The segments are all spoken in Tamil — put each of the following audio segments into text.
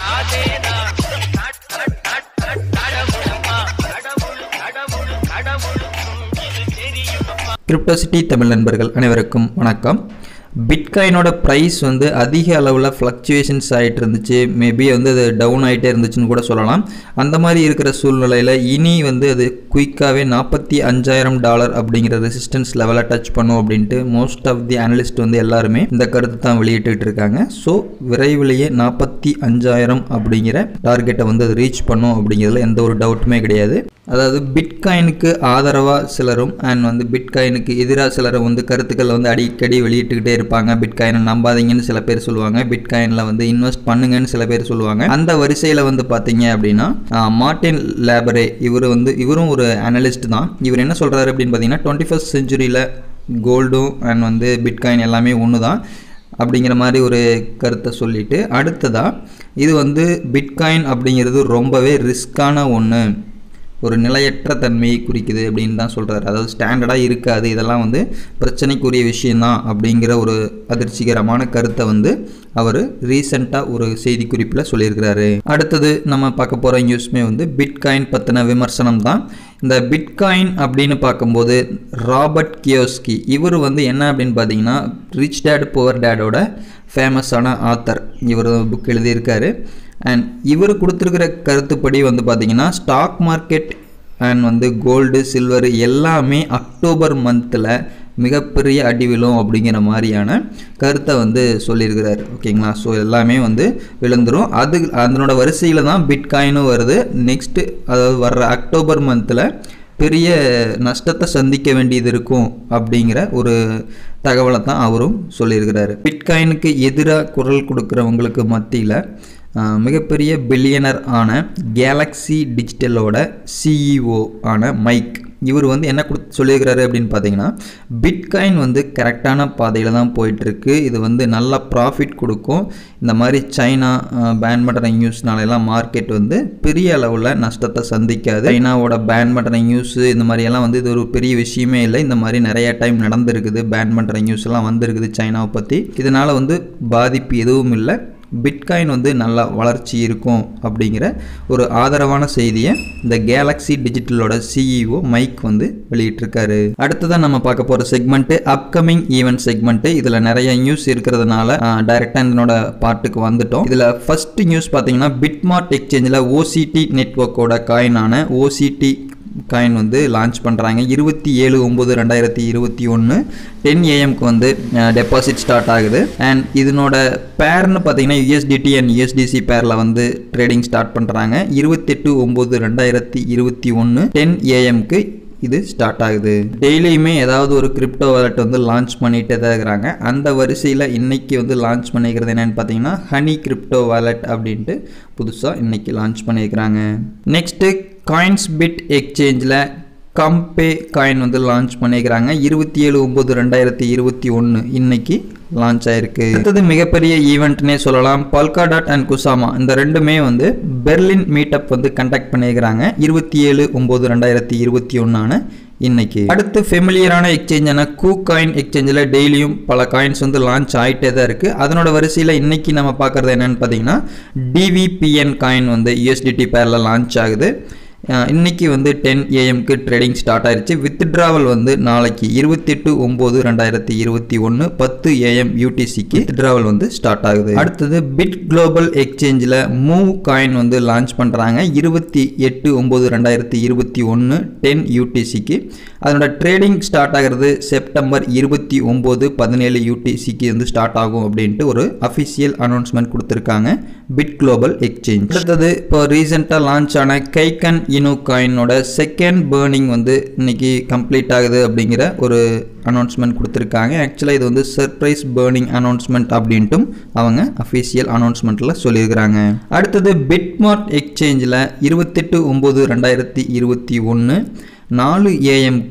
கிரிப்டோசிட்டி தமிழ் நண்பர்கள் அனைவருக்கும் வணக்கம் பிட்காயினோட ப்ரைஸ் வந்து அதிக அளவில் ஃப்ளக்சுவேஷன்ஸ் ஆகிட்டு இருந்துச்சு மேபி வந்து அது டவுன் ஆகிட்டே இருந்துச்சுன்னு கூட சொல்லலாம் அந்த மாதிரி இருக்கிற சூழ்நிலையில் இனி வந்து அது குயிக்காகவே நாற்பத்தி அஞ்சாயிரம் டாலர் அப்படிங்கிற ரெசிஸ்டன்ஸ் லெவலை டச் பண்ணும் அப்படின்ட்டு மோஸ்ட் ஆஃப் தி அனலிஸ்ட் வந்து எல்லாருமே இந்த கருத்து தான் வெளியிட்டு இருக்காங்க ஸோ விரைவிலேயே நாற்பத்தி அஞ்சாயிரம் அப்படிங்கிற டார்கெட்டை வந்து அது ரீச் பண்ணும் அப்படிங்கிறதுல எந்த ஒரு டவுட்டுமே கிடையாது அதாவது பிட்காயினுக்கு ஆதரவாக சிலரும் அண்ட் வந்து பிட்காயினுக்கு எதிராக சிலரும் வந்து கருத்துக்களை வந்து அடிக்கடி வெளியிட்டுக்கிட்டே இருப்பாங்க பிட்காயினை நம்பாதீங்கன்னு சில பேர் சொல்லுவாங்க பிட்காயினில் வந்து இன்வெஸ்ட் பண்ணுங்கன்னு சில பேர் சொல்லுவாங்க அந்த வரிசையில் வந்து பார்த்தீங்க அப்படின்னா ஆஹ், மார்ட்டின் லேபரே இவர் வந்து இவரும் ஒரு அனலிஸ்ட் தான் இவர் என்ன சொல்கிறாரு அப்படின்னு பார்த்தீங்கன்னா டுவெண்ட்டி ஃபஸ்ட் செஞ்சுரியில் கோல்டும் அண்ட் வந்து பிட்காயின் எல்லாமே ஒன்று தான் அப்படிங்கிற மாதிரி ஒரு கருத்தை சொல்லிட்டு அடுத்ததாக இது வந்து பிட்காயின் அப்படிங்கிறது ரொம்பவே ரிஸ்க்கான ஒன்று ஒரு நிலையற்ற தன்மையை குறிக்குது அப்படின்னு தான் சொல்கிறாரு அதாவது ஸ்டாண்டர்டாக இருக்காது இதெல்லாம் வந்து பிரச்சனைக்குரிய விஷயந்தான் அப்படிங்கிற ஒரு அதிர்ச்சிகரமான கருத்தை வந்து அவர் ரீசெண்டாக ஒரு செய்திக்குறிப்பில் சொல்லியிருக்கிறாரு அடுத்தது நம்ம பார்க்க போகிற நியூஸ்மே வந்து பிட்காயின் பற்றின விமர்சனம் தான் இந்த பிட்காயின் அப்படின்னு பார்க்கும்போது ராபர்ட் கியோஸ்கி இவர் வந்து என்ன அப்படின்னு பார்த்தீங்கன்னா ரிச் டேட் புவர் டேடோட ஃபேமஸான ஆத்தர் இவர் புக் எழுதியிருக்காரு அண்ட் இவர் கொடுத்துருக்கிற கருத்துப்படி வந்து பார்த்தீங்கன்னா ஸ்டாக் மார்க்கெட் அண்ட் வந்து கோல்டு சில்வர் எல்லாமே அக்டோபர் மந்தில் மிகப்பெரிய அடி விழும் அப்படிங்கிற மாதிரியான கருத்தை வந்து சொல்லியிருக்கிறார் ஓகேங்களா ஸோ எல்லாமே வந்து விழுந்துரும் அது அதனோட வரிசையில் தான் பிட்காயினும் வருது நெக்ஸ்ட்டு அதாவது வர்ற அக்டோபர் மந்தில் பெரிய நஷ்டத்தை சந்திக்க வேண்டியது இருக்கும் அப்படிங்கிற ஒரு தகவலை தான் அவரும் சொல்லியிருக்கிறாரு பிட்காயினுக்கு எதிராக குரல் கொடுக்குறவங்களுக்கு மத்தியில் ஆஹ், மிகப்பெரிய பில்லியனர் ஆன கேலக்ஸி டிஜிட்டலோட சிஇஓ ஆன மைக் இவர் வந்து என்ன கொடு சொல்லியிருக்கிறாரு அப்படின்னு பார்த்தீங்கன்னா பிட்காயின் வந்து கரெக்டான பாதையில் தான் போயிட்டுருக்கு இது வந்து நல்ல ப்ராஃபிட் கொடுக்கும் இந்த மாதிரி சைனா பேன் பண்ணுற நியூஸ்னால எல்லாம் மார்க்கெட் வந்து பெரிய அளவில் நஷ்டத்தை சந்திக்காது சைனாவோட பேன் பண்ணுற நியூஸு இந்த மாதிரியெல்லாம் வந்து இது ஒரு பெரிய விஷயமே இல்லை இந்த மாதிரி நிறைய டைம் நடந்திருக்குது பேன் பண்ணுற நியூஸ் எல்லாம் வந்திருக்குது சைனாவை பற்றி இதனால் வந்து பாதிப்பு எதுவும் இல்லை பிட்காயின் வந்து நல்லா வளர்ச்சி இருக்கும் அப்படிங்கிற ஒரு ஆதரவான செய்தியை இந்த கேலக்ஸி டிஜிட்டலோட சிஇஓ மைக் வந்து வெளியிட்டிருக்காரு அடுத்ததான் நம்ம பார்க்க போகிற செக்மெண்ட்டு அப்கமிங் ஈவெண்ட் செக்மெண்ட்டு இதில் நிறைய நியூஸ் இருக்கிறதுனால டைரெக்டாக இதனோட பார்ட்டுக்கு வந்துட்டோம் இதில் ஃபர்ஸ்ட் நியூஸ் பார்த்தீங்கன்னா பிட்மார்ட் எக்ஸ்சேஞ்சில் ஓசிடி நெட்ஒர்க்கோட காயினான ஓசிடி காயின் வந்து லான்ச் பண்ணுறாங்க இருபத்தி ஏழு ஒம்பது ரெண்டாயிரத்தி இருபத்தி ஒன்று டென் ஏஎம்க்கு வந்து டெபாசிட் ஸ்டார்ட் ஆகுது அண்ட் இதனோட பேர்னு பார்த்தீங்கன்னா யூஎஸ்டிடி அண்ட் யூஎஸ்டிசி பேரில் வந்து ட்ரேடிங் ஸ்டார்ட் பண்ணுறாங்க இருபத்தெட்டு ஒம்பது ரெண்டாயிரத்தி இருபத்தி ஒன்று டென் ஏஎம்க்கு இது ஸ்டார்ட் ஆகுது டெய்லியுமே ஏதாவது ஒரு கிரிப்டோ வாலெட் வந்து லான்ச் பண்ணிகிட்டே தான் இருக்கிறாங்க அந்த வரிசையில் இன்னைக்கு வந்து லான்ச் பண்ணிக்கிறது என்னென்னு பார்த்தீங்கன்னா ஹனி கிரிப்டோ வாலெட் அப்படின்ட்டு புதுசாக இன்னைக்கு லான்ச் பண்ணியிருக்கிறாங்க நெக்ஸ்ட்டு காயின்ஸ் பிட் எக்ஸ்சேஞ்சில் கம்பே காயின் வந்து லான்ச் பண்ணிக்கிறாங்க இருபத்தி ஏழு ஒம்பது ரெண்டாயிரத்தி இருபத்தி ஒன்று இன்னைக்கு லான்ச் ஆயிருக்கு அடுத்தது மிகப்பெரிய ஈவெண்ட்னே சொல்லலாம் பல்கா டாட் அண்ட் குசாமா இந்த ரெண்டுமே வந்து பெர்லின் மீட்டப் வந்து கண்டக்ட் பண்ணியிருக்கிறாங்க இருபத்தி ஏழு ஒம்பது ரெண்டாயிரத்தி இருபத்தி ஒன்றான இன்னைக்கு அடுத்து ஃபெமிலியரான எக்ஸ்சேஞ்சான கூ காயின் எக்ஸ்சேஞ்சில் டெய்லியும் பல காயின்ஸ் வந்து லான்ச் ஆகிட்டே தான் இருக்குது அதனோட வரிசையில் இன்னைக்கு நம்ம பார்க்குறது என்னன்னு பார்த்தீங்கன்னா டிவிபிஎன் காயின் வந்து யூஎஸ்டிடி பேரில் லான்ச் ஆகுது அஹ் இன்னைக்கு வந்து டென் ஏஎம்க்கு ட்ரேடிங் ஸ்டார்ட் ஆயிருச்சு வித்ட்ராவல் வந்து நாளைக்கு இருபத்தெட்டு ஒம்பது ரெண்டாயிரத்தி இருபத்தி ஒன்று பத்து ஏஎம் யூடிசிக்கு வித்ட்ராவல் வந்து ஸ்டார்ட் ஆகுது அடுத்தது பிட் குளோபல் எக்ஸ்சேஞ்சில் மூவ் காயின் வந்து லான்ச் பண்ணுறாங்க இருபத்தி எட்டு ஒம்பது ரெண்டாயிரத்தி இருபத்தி ஒன்று டென் யூடிசிக்கு அதனோட ட்ரேடிங் ஸ்டார்ட் ஆகிறது செப்டம்பர் இருபத்தி ஒம்பது பதினேழு யூடிசிக்கு வந்து ஸ்டார்ட் ஆகும் அப்படின்ட்டு ஒரு அஃபிஷியல் அனௌன்ஸ்மெண்ட் கொடுத்துருக்காங்க பிட் குளோபல் எக்ஸ்சேஞ்ச் அடுத்தது இப்போ ரீசெண்டாக லான்ச் ஆன கைக்கன் இனு காயினோட செகண்ட் பேர்னிங் வந்து இன்னைக்கு கம்ப்ளீட் ஆகுது அப்படிங்கிற ஒரு அனௌன்ஸ்மெண்ட் கொடுத்துருக்காங்க ஆக்சுவலாக இது வந்து சர்ப்ரைஸ் பேர்னிங் அனௌன்ஸ்மெண்ட் அப்படின்ட்டும் அவங்க அஃபிஷியல் அனௌன்ஸ்மெண்ட்டில் சொல்லியிருக்கிறாங்க அடுத்தது பிட்மார்ட் எக்ஸ்சேஞ்சில் இருபத்தெட்டு ஒம்பது ரெண்டாயிரத்தி இருபத்தி ஒன்று நாலு ஏஎம்க்கு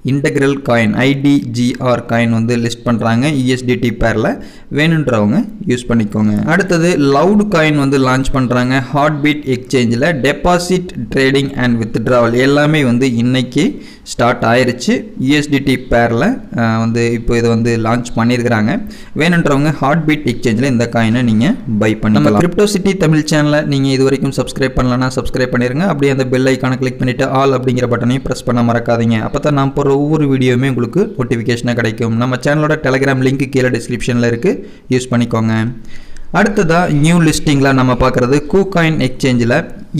இன்டெக்ரல் காயின் ஐடிஜிஆர் காயின் வந்து லிஸ்ட் பண்ணுறாங்க யூஎஸ்டிடி பேரில் வேணுன்றவங்க யூஸ் பண்ணிக்கோங்க அடுத்தது லவுட் காயின் வந்து லான்ச் பண்ணுறாங்க ஹார்ட் பீட் எக்ஸ்சேஞ்சில் டெபாசிட் ட்ரேடிங் அண்ட் வித்ட்ராவல் எல்லாமே வந்து இன்னைக்கு ஸ்டார்ட் ஆயிருச்சு யூஎஸ்டிடி பேரில் வந்து இப்போ இதை வந்து லான்ச் பண்ணியிருக்கிறாங்க வேணுன்றவங்க ஹார்ட் பீட் எக்ஸ்சேஞ்சில் இந்த காயினை நீங்கள் பை பண்ணிக்கலாம் கிரிப்டோ சிட்டி தமிழ் சேனலை நீங்கள் இது வரைக்கும் சப்ஸ்கிரைப் பண்ணலன்னா சப்ஸ்கிரைப் பண்ணிடுங்க அப்படியே அந்த பெல் ஐக்கானை கிளிக் பண்ணிவிட்டு ஆல் அப்படிங்கிற பட்டனையும் ப்ரெஸ் பண்ண மறக்காதீங்க அப்போ தான் நான் போகிற ஒவ்வொரு வீடியோவுமே உங்களுக்கு நோட்டிஃபிகேஷனாக கிடைக்கும் நம்ம சேனலோட டெலிகிராம் லிங்க் கீழே டிஸ்கிரிப்ஷனில் இருக்குது யூஸ் பண்ணிக்கோங்க அடுத்ததாக நியூ லிஸ்டிங்கில் நம்ம பார்க்குறது கூ காயின் எக்ஸ்சேஞ்சில்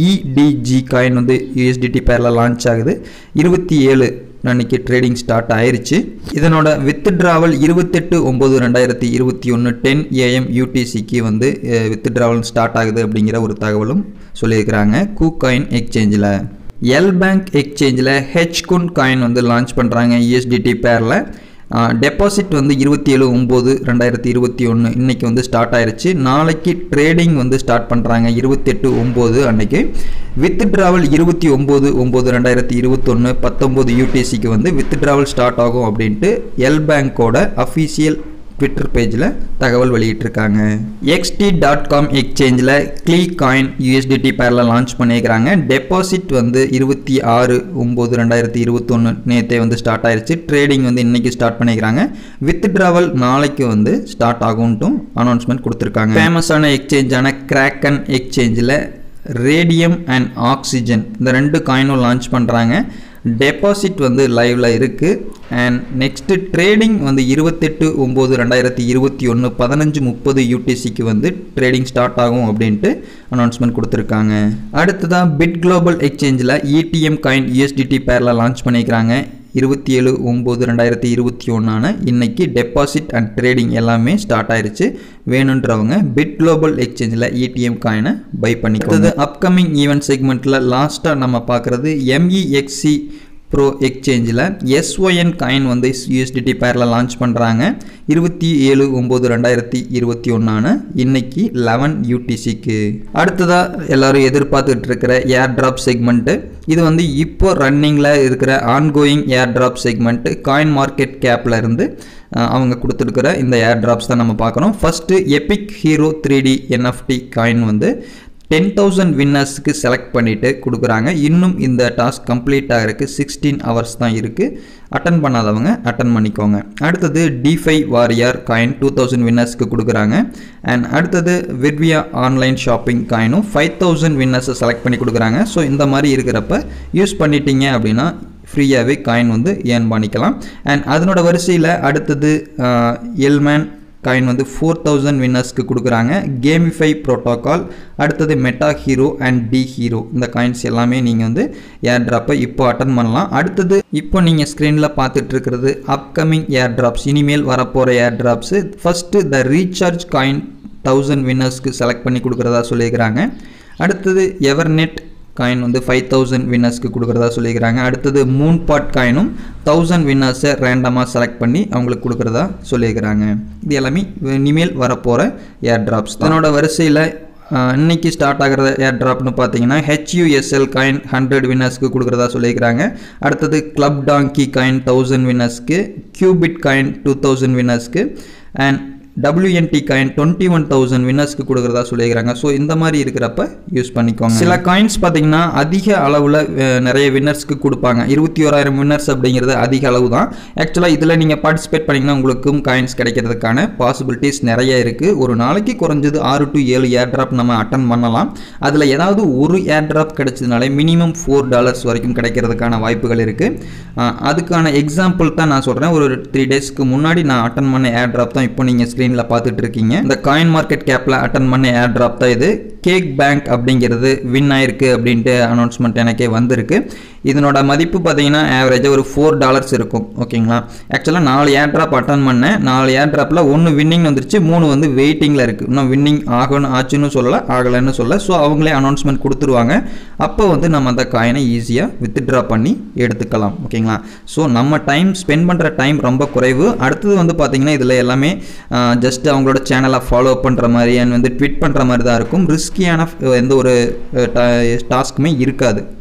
இடிஜி காயின் வந்து யூஎஸ்டிடி பேரில் லான்ச் ஆகுது இருபத்தி ஏழு அன்னைக்கு ட்ரேடிங் ஸ்டார்ட் ஆயிருச்சு இதனோட வித்ட்ராவல் இருபத்தெட்டு ஒம்பது ரெண்டாயிரத்தி இருபத்தி ஒன்று டென் ஏஎம் யூடிசிக்கு வந்து வித்ட்ராவல் ஸ்டார்ட் ஆகுது அப்படிங்கிற ஒரு தகவலும் சொல்லியிருக்கிறாங்க கூ காயின் எக்ஸ்சேஞ்சில் எல் பேங்க் எக்ஸ்சேஞ்சில் ஹெச்குன் காயின் வந்து லான்ச் பண்ணுறாங்க யூஎஸ்டிடி பேரில் டெபாசிட் வந்து இருபத்தி ஏழு ஒம்பது ரெண்டாயிரத்தி இருபத்தி ஒன்று இன்றைக்கி வந்து ஸ்டார்ட் ஆயிருச்சு நாளைக்கு ட்ரேடிங் வந்து ஸ்டார்ட் பண்ணுறாங்க இருபத்தெட்டு ஒம்பது அன்னைக்கு வித் ட்ராவல் இருபத்தி ஒம்பது ஒம்பது ரெண்டாயிரத்தி இருபத்தொன்று பத்தொம்போது யூடிசிக்கு வந்து வித் ட்ராவல் ஸ்டார்ட் ஆகும் அப்படின்ட்டு எல் பேங்கோட அஃபீஷியல் ட்விட்டர் பேஜில் தகவல் வெளியிட்டிருக்காங்க எக்ஸ்டி டாட் காம் எக்ஸ்சேஞ்சில் க்ளீ காயின் யூஎஸ்டிடி பேரில் லான்ச் பண்ணியிருக்கிறாங்க டெபாசிட் வந்து இருபத்தி ஆறு ஒம்பது ரெண்டாயிரத்தி இருபத்தொன்று நேற்றே வந்து ஸ்டார்ட் ஆயிருச்சு ட்ரேடிங் வந்து இன்றைக்கி ஸ்டார்ட் பண்ணிக்கிறாங்க வித் ட்ராவல் நாளைக்கு வந்து ஸ்டார்ட் ஆகும்ட்டும் அனௌன்ஸ்மெண்ட் கொடுத்துருக்காங்க ஃபேமஸான எக்ஸ்சேஞ்சான கிராக்கன் எக்ஸ்சேஞ்சில் ரேடியம் அண்ட் ஆக்சிஜன் இந்த ரெண்டு காயினும் லான்ச் பண்ணுறாங்க டெபாசிட் வந்து லைவில் இருக்குது அண்ட் நெக்ஸ்ட்டு ட்ரேடிங் வந்து இருபத்தெட்டு ஒம்பது ரெண்டாயிரத்தி இருபத்தி ஒன்று பதினஞ்சு முப்பது யூடிசிக்கு வந்து ட்ரேடிங் ஸ்டார்ட் ஆகும் அப்படின்ட்டு அனௌன்ஸ்மெண்ட் கொடுத்துருக்காங்க அடுத்ததாக பிட் குளோபல் எக்ஸ்சேஞ்சில் இடிஎம் காயின் யூஎஸ்டிடி பேரில் லான்ச் பண்ணிக்கிறாங்க இருபத்தி ஏழு ஒம்பது ரெண்டாயிரத்தி இருபத்தி ஒன்றான இன்னைக்கு டெபாசிட் அண்ட் ட்ரேடிங் எல்லாமே ஸ்டார்ட் ஆயிருச்சு வேணுன்றவங்க பிட் குளோபல் எக்ஸ்சேஞ்சில் இடிஎம் காயினை பை பண்ணிக்கிறது அப்கமிங் ஈவெண்ட் செக்மெண்ட்டில் லாஸ்ட்டாக நம்ம பார்க்குறது எம்இஎக்சி ப்ரோ எக்ஸ்சேஞ்சில் எஸ்ஒஎன் காயின் வந்து யூஎஸ்டிடி பேரில் லான்ச் பண்ணுறாங்க இருபத்தி ஏழு ஒம்பது ரெண்டாயிரத்தி இருபத்தி ஒன்றான இன்னைக்கு லெவன் யூடிசிக்கு அடுத்ததாக எல்லோரும் எதிர்பார்த்துட்டு இருக்கிற ஏர் ட்ராப் செக்மெண்ட்டு இது வந்து இப்போ ரன்னிங்கில் இருக்கிற ongoing airdrop segment coin market கேப்பில் இருந்து அவங்க கொடுத்துருக்கிற இந்த ஏர் ட்ராப்ஸ் தான் நம்ம பார்க்குறோம் first epic hero three D NFT coin வந்து டென் தௌசண்ட் வின்னர்ஸுக்கு செலக்ட் பண்ணிவிட்டு கொடுக்குறாங்க இன்னும் இந்த டாஸ்க் கம்ப்ளீட் ஆகிறதுக்கு சிக்ஸ்டீன் ஹவர்ஸ் தான் இருக்குது அட்டன் பண்ணாதவங்க அட்டன் பண்ணிக்கோங்க அடுத்தது DeFi warrior coin two thousand வின்னர்ஸ்க்கு கொடுக்குறாங்க அண்ட் அடுத்தது விர்வியா ஆன்லைன் ஷாப்பிங் காயினும் ஃபைவ் தௌசண்ட் வின்னர்ஸை செலக்ட் பண்ணி கொடுக்குறாங்க ஸோ இந்த மாதிரி இருக்கிறப்ப யூஸ் பண்ணிட்டீங்க அப்படின்னா ஃப்ரீயாகவே காயின் வந்து ஏர்ன் பண்ணிக்கலாம் அண்ட் அதனோட வரிசையில் அடுத்தது எல்மேன் காயின் வந்து ஃபோர் தௌசண்ட் வின்னர்ஸ்க்கு கொடுக்குறாங்க கேமிஃபை ப்ரோட்டோகால் அடுத்தது meta hero and D hero இந்த காயின்ஸ் எல்லாமே நீங்கள் வந்து ஏர் ட்ராப்பை இப்போ அட்டன் பண்ணலாம் அடுத்தது இப்போ நீங்கள் ஸ்க்ரீனில் பார்த்துட்டு இருக்கிறது அப்கமிங் ஏர் ட்ராப்ஸ் இனிமேல் வரப்போகிற airdrops first the recharge coin thousand வின்னர்ஸ்க்கு செலக்ட் பண்ணி கொடுக்குறதா சொல்லியிருக்கிறாங்க அடுத்தது எவர்நெட் காயின் வந்து ஃபைவ் தௌசண்ட் வின்னர்ஸ்க்கு கொடுக்குறதா சொல்லியிருக்கிறாங்க அடுத்தது மூன் பாட் காயினும் தௌசண்ட் வின்னர்ஸை ரேண்டமாக செலக்ட் பண்ணி அவங்களுக்கு கொடுக்குறதா சொல்லியிருக்கிறாங்க இது எல்லாமே இனிமேல் வரப்போகிற ஏர் ட்ராப்ஸ் இதனோட வரிசையில் இன்னைக்கு ஸ்டார்ட் ஆகிற ஏர் ட்ராப்னு பார்த்தீங்கன்னா ஹெச்யூஎஸ்எல் காயின் ஹண்ட்ரட் வின்னர்ஸ்க்கு கொடுக்குறதா சொல்லியிருக்கிறாங்க அடுத்தது கிளப் டாங்கி காயின் தௌசண்ட் வின்னர்ஸ்க்கு கியூபிட் காயின் டூ தௌசண்ட் வின்னர்ஸ்க்கு and WNT coin twenty one thousand வின்னர்ஸ்க்கு கொடுக்குறதா சொல்லியிருக்கிறாங்க ஸோ இந்த மாதிரி இருக்கிறப்ப யூஸ் பண்ணிக்கோங்க சில காயின்ஸ் பார்த்தீங்கன்னா அதிக அளவில் நிறைய வின்னர்ஸ்க்கு கொடுப்பாங்க இருபத்தி ஓராயிரம் வின்னர்ஸ் அப்படிங்கிறது அதிக அளவு தான் ஆக்சுவலாக இதில் நீங்கள் பார்ட்டிசிபேட் பண்ணிங்கன்னா உங்களுக்கும் காயின்ஸ் கிடைக்கிறதுக்கான பாசிபிலிட்டிஸ் நிறைய இருக்குது ஒரு நாளைக்கு குறைஞ்சது ஆறு டு ஏழு ஏர் ட்ராப் நம்ம அட்டன் பண்ணலாம் அதில் ஏதாவது ஒரு ஏர் ட்ராப் கிடைச்சதுனாலே மினிமம் ஃபோர் டாலர்ஸ் வரைக்கும் கிடைக்கிறதுக்கான வாய்ப்புகள் இருக்குது அதுக்கான எக்ஸாம்பிள் தான் நான் சொல்கிறேன் ஒரு த்ரீ டேஸ்க்கு முன்னாடி நான் அட்டன் பண்ண ஏர் ட்ராப் தான் இப்போ நீங்கள் ஸ்க்ரீன் ஸ்க்ரீனில் பார்த்துட்டு இருக்கீங்க இந்த காயின் மார்க்கெட் கேப்பில் அட்டன் பண்ண ஏர் ட்ராப் தான் இது கேக் பேங்க் அப்படிங்கிறது வின் ஆயிருக்கு அப்படின்ட்டு அனௌன்ஸ்மெண்ட் எனக்கே வந்திருக்கு இதனோட மதிப்பு பார்த்தீங்கன்னா ஆவரேஜாக ஒரு ஃபோர் டாலர்ஸ் இருக்கும் ஓகேங்களா ஆக்சுவலாக நாலு ஏர் ட்ராப் அட்டன் பண்ணேன் நாலு ஏர் ட்ராப்பில் ஒன்று வின்னிங் வந்துருச்சு மூணு வந்து வெயிட்டிங்கில் இருக்குது இன்னும் வின்னிங் ஆகணும் ஆச்சுன்னு சொல்லலை ஆகலைன்னு சொல்ல ஸோ அவங்களே அனௌன்ஸ்மெண்ட் கொடுத்துருவாங்க அப்போ வந்து நம்ம அந்த காயினை ஈஸியாக வித்ட்ரா பண்ணி எடுத்துக்கலாம் ஓகேங்களா ஸோ நம்ம டைம் ஸ்பெண்ட் பண்ணுற டைம் ரொம்ப குறைவு அடுத்தது வந்து பார்த்திங்கன்னா இதில் எல்லாமே ஜஸ்ட் அவங்களோட சேனலை ஃபாலோ பண்ணுற மாதிரி அண்ட் வந்து ட்விட் பண்ணுற மாதிரி தான் இருக்கும் ரிஸ்கியான எந்த ஒரு டாஸ்க்குமே இருக்காது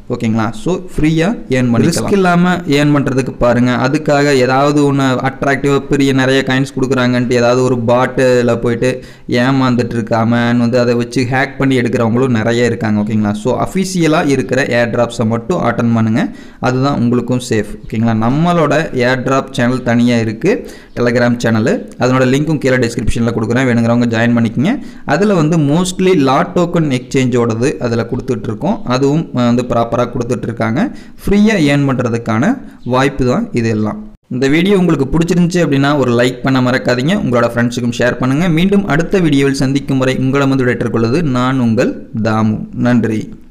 ஓகேங்களா ஸோ ஃப்ரீயாக ஏர்ன் பண்ணி ரிஸ்க் இல்லாமல் ஏர்ன் பண்ணுறதுக்கு பாருங்கள் அதுக்காக ஏதாவது ஒன்று அட்ராக்டிவாக பெரிய நிறைய காயின்ஸ் கொடுக்குறாங்கன்ட்டு ஏதாவது ஒரு பாட்டில் போயிட்டு ஏமாந்துட்டு இருக்காம வந்து அதை வச்சு ஹேக் பண்ணி எடுக்கிறவங்களும் நிறைய இருக்காங்க ஓகேங்களா ஸோ அஃபிஷியலாக இருக்கிற ஏர் ட்ராப்ஸை மட்டும் அட்டன் பண்ணுங்கள் அதுதான் உங்களுக்கும் சேஃப் ஓகேங்களா நம்மளோட ஏர் ட்ராப் சேனல் தனியாக இருக்குது டெலகிராம் சேனல் அதனோட லிங்க்கும் கீழே டிஸ்கிரிப்ஷனில் கொடுக்குறேன் வேணுங்கிறவங்க ஜாயின் பண்ணிக்கங்க அதில் வந்து மோஸ்ட்லி லாட் டோக்கன் எக்ஸ்சேஞ்சோடது அதில் கொடுத்துட்ருக்கோம் அதுவும் வந்து ப்ராப்பராக கொடுத்துட்ருக்காங்க ஃப்ரீயாக ஏர்ன் பண்ணுறதுக்கான வாய்ப்பு தான் இது எல்லாம் இந்த வீடியோ உங்களுக்கு பிடிச்சிருந்துச்சி அப்படின்னா ஒரு லைக் பண்ண மறக்காதீங்க உங்களோட ஃப்ரெண்ட்ஸுக்கும் ஷேர் பண்ணுங்கள் மீண்டும் அடுத்த வீடியோவில் சந்திக்கும் வரை உங்களை வந்து விடைற்றுக்கொள்வது நான் உங்கள் தாமு நன்றி